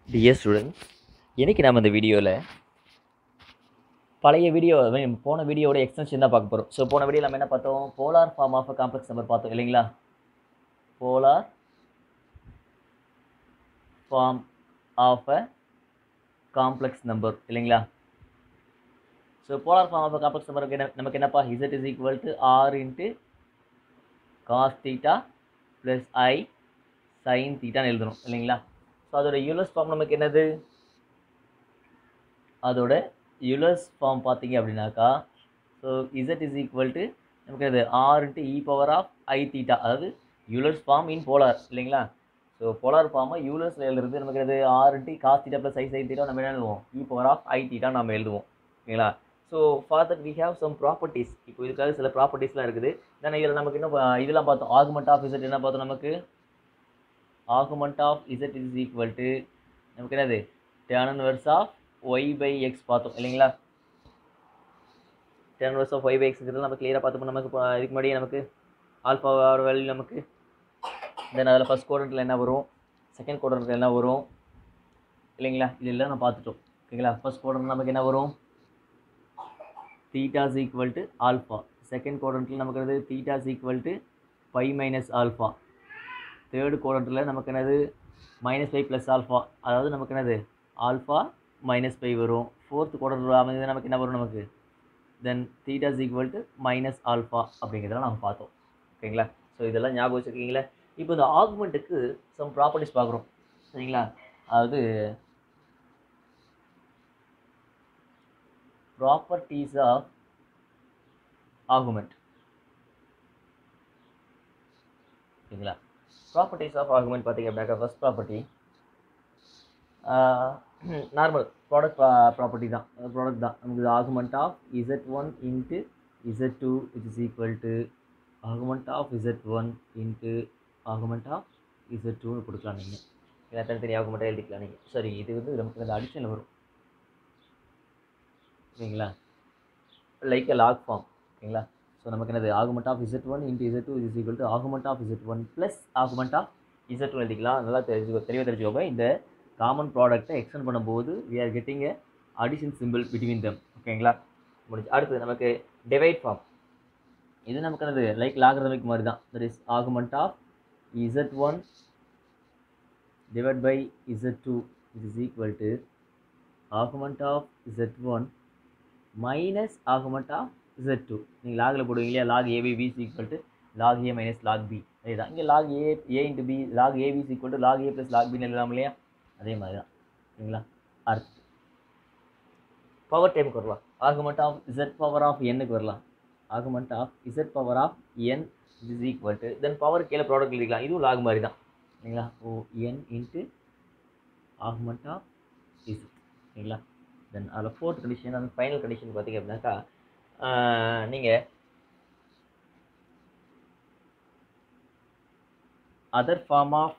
dear students இன்றைக்கி நம்ம இந்த வீடியோவில் பழைய வீடியோ I mean, போன வீடியோட எக்ஸ்டென்ஷன் தான் பார்க்க போகிறோம் ஸோ போன வீடியோ நம்ம என்ன பார்த்தோம் polar form of complex number பார்த்தோம் இல்லைங்களா polar form of a complex number இல்லைங்களா so polar form of complex நம்பருக்கு என்ன நமக்கு என்னப்பா Z is equal to r into cos theta plus i sine தீட்டான்னு எழுதணும் இல்லைங்களா ஸோ அதோட யூலஸ் ஃபார்ம் நமக்கு என்னது அதோட யூலஸ் ஃபார்ம் பார்த்தீங்க அப்படின்னாக்கா so Z is equal to நமக்கு அது r into e power of i theta அதாவது யூலர்ஸ் ஃபார்ம் இன் போலார் இல்லைங்களா ஸோ போலார் ஃபார்மை யூலர்ஸில் எழுதுறது நமக்கு அது r into cos theta plus i sine theta நம்ம என்ன எழுதுவோம் e power of i theta நம்ம எழுதுவோம் ஓகேங்களா so for that we have some properties இப்போ இதுக்காக சில ப்ராப்பர்ட்டிஸ்லாம் இருக்குது தென் இதில் நமக்கு இன்னும் ப- இதெல்லாம் பார்த்தோம் ஆகுமெண்ட் ஆஃப் இசட் என்ன பார்த்தோம் நமக்கு argument of Z is equal to நமக்கு என்னது tan inverse of y by x பார்த்தோம் இல்லைங்களா tan inverse of y by எக்ஸ்ங்கிறது நம்ம கிளியராக பார்த்தோம் நமக்கு இப்போ இதுக்கு முன்னாடியே நமக்கு ஆல்ஃபா வேல்யூ நமக்கு தென் அதில் ஃபஸ்ட் குவாட்ரண்ட்டில் என்ன வரும் செகண்ட் குவாட்ரண்ட்டில் என்ன வரும் இல்லைங்களா இது எல்லாம் நான் பார்த்துட்டோம் ஓகேங்களா ஃபஸ்ட் குவாட்ரண்ட் நமக்கு என்ன வரும் theta is equal to alpha second குவாட்ரண்ட்டில் நமக்கு என்னது theta is equal to pi minus alpha third குவாட்ரண்ட்டில் நமக்கு என்னது மைனஸ் ஃபைவ் ப்ளஸ் ஆல்ஃபா அதாவது நமக்கு என்னது ஆல்ஃபா மைனஸ் ஃபைவ் வரும் ஃபோர்த் குவாட்ரண்ட் அமைந்தது நமக்கு என்ன வரும் நமக்கு then theta is equal to minus alpha அப்படிங்கிறதெல்லாம் நம்ம பார்த்தோம் ஓகேங்களா ஸோ இதெல்லாம் ஞாபகம் வச்சுருக்கீங்களா இப்போ இந்த ஆகுமெண்ட்டுக்கு சம் ப்ராப்பர்ட்டிஸ் பார்க்குறோம் சரிங்களா அதாவது ப்ராப்பர்ட்டிஸ் ஆஃப் ஆகுமெண்ட் ஓகேங்களா ப்ராப்பர்ட்டிஸ் ஆஃப் ஆகுமெண்ட் பார்த்தீங்க அப்படின்னாக்கா first property normal product property தான் ப்ராடக்ட் தான் நமக்கு argument of Z one into Z two it is equal to argument of Z one into argument of Z டூன்னு கொடுக்கலாம் நீங்கள் இதை தனித்தனி ஆகுமெண்ட்டாக எழுதிக்கலாம் நீங்கள் சரி இது வந்து நமக்கு அந்த அடிஷனில் வரும் ஓகேங்களா லைக் அ லாக் ஃபார்ம் ஓகேங்களா ஸோ நமக்கு என்னது argument of Z one into Z two is equal to argument of Z one plus argument of Z two எழுதிக்கலாம் நல்லா தெரிஞ்சுக்கோ தெளிவாக தெரிஞ்சுக்கோங்க இந்த காமன் ப்ராடக்ட்டை எக்ஸ்டெண்ட் பண்ணும்போது we are getting a addition symbol between them ஓகேங்களா முடிஞ்சு அடுத்து நமக்கு டிவைட் ஃபார்ம் இது நமக்கு என்னது லைக் லாகரதமிக் மாதிரி தான் that is argument of Z one divide by Z two it is equal to argument of Z one minus argument of Z two நீங்கள் லாகில் போடுவீங்க இல்லையா log A B B equal to log A minus log B அதுதான் இங்கே log A A into B log A B equal to log A plus log பின்னு எழுதலாம் இல்லையா அதே மாதிரி தான் சரிங்களா அடுத்து பவர் டைமுக்கு வரலாம் argument of Z power of எண்ணுக்கு வரலாம் argument of Z power of n is equal to then power கீழே ப்ராடக்ட் எழுதிக்கலாம் இதுவும் லாக் மாதிரி தான் சரிங்களா ஓ n into argument of Z சரிங்களா தென் அதில் ஃபோர்த் கண்டிஷன் அந்த ஃபைனல் கண்டிஷன் பார்த்தீங்க அப்படின்னாக்கா நீங்கள் other form of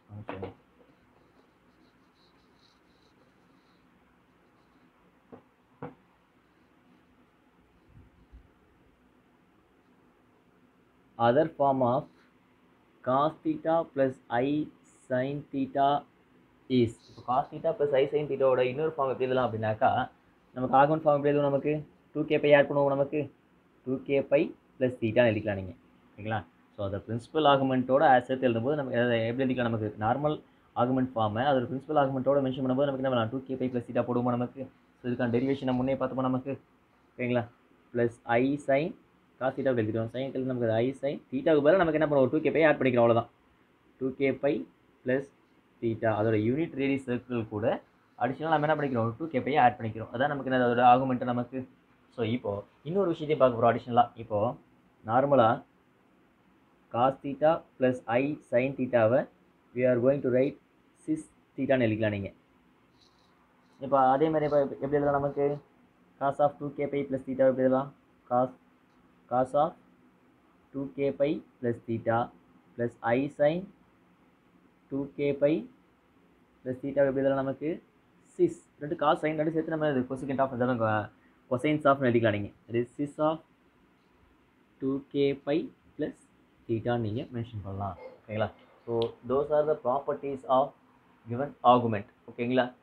other form of cos theta plus i sine theta is இப்போ cos theta plus i sine தீட்டாவோட இன்னொரு ஃபார்ம் எப்படி எழுதலாம் அப்படின்னாக்கா நமக்கு ஆகுமெண்ட் ஃபார்ம் எப்படி எழுதும் நமக்கு டூ கே பை ஆட் பண்ணுவோம் நமக்கு டூ கே பை ப்ளஸ் தீட்டான்னு எழுதிக்கலாம் நீங்கள் ஓகேங்களா ஸோ அதை பிரின்சிபல் ஆகுமெண்ட்டோட சேர்த்து எழுதும்போது நமக்கு அதை எப்படி எழுதிக்கலாம் நமக்கு நார்மல் ஆகுமெண்ட் ஃபார்மை அதோட பிரின்சிபல் ஆகுமெண்ட்டோட மென்ஷன் பண்ணும்போது நமக்கு என்ன பண்ணலாம் two K pi plus theta போடுவோம் நமக்கு ஸோ இதுக்கான டெரிவேஷனை முன்னே பார்த்தோமா நமக்கு ஓகேங்களா ப்ளஸ் ஐ சைன் காஸ் தீட்டாவுக்கு எழுதிடுவோம் சைன் எழுதி நமக்கு ஐ சைன் தீட்டாவுக்கு பதிலாக நமக்கு என்ன பண்ணுவோம் டூ கே பை ஆட் பண்ணிக்கிறோம் அவ்வளோதான் two K pi plus theta அதோட யூனிட் ரேடி சர்க்கிள் கூட அடிஷனல் நம்ம என்ன பண்ணிக்கிறோம் டூ கே பை ஆட் பண்ணிக்கிறோம் அதான் நமக்கு என்ன அதோட ஆகுமெண்ட்டு நமக்கு ஸோ இப்போது இன்னொரு விஷயத்தையும் பார்க்க போகிறோம் அடிஷ்னலாக இப்போது நார்மலாக cos theta plus i sine தீட்டாவை we are going to write cis தீட்டான்னு எழுதிக்கலாம் நீங்கள் இப்போ அதே மாதிரி இப்போ எப்படி எழுதலாம் நமக்கு cos of two K pi plus theta எப்படி எழுதலாம் cos cos of two K pi plus theta plus i sine two K pi plus theta எப்படி எழுதலாம் நமக்கு சிஸ் ரெண்டு காஸ் சைன் ரெண்டு சேர்த்து நம்ம இது கொசிகண்ட் ஆஃப் இதெல்லாம் கொசைன்ஸ் ஆஃப் எழுதிக்கலாம் நீங்கள் இது cis of two K pi plus தீட்டான்னு நீங்கள் மென்ஷன் பண்ணலாம் ஓகேங்களா so those are the properties of given argument ஓகேங்களா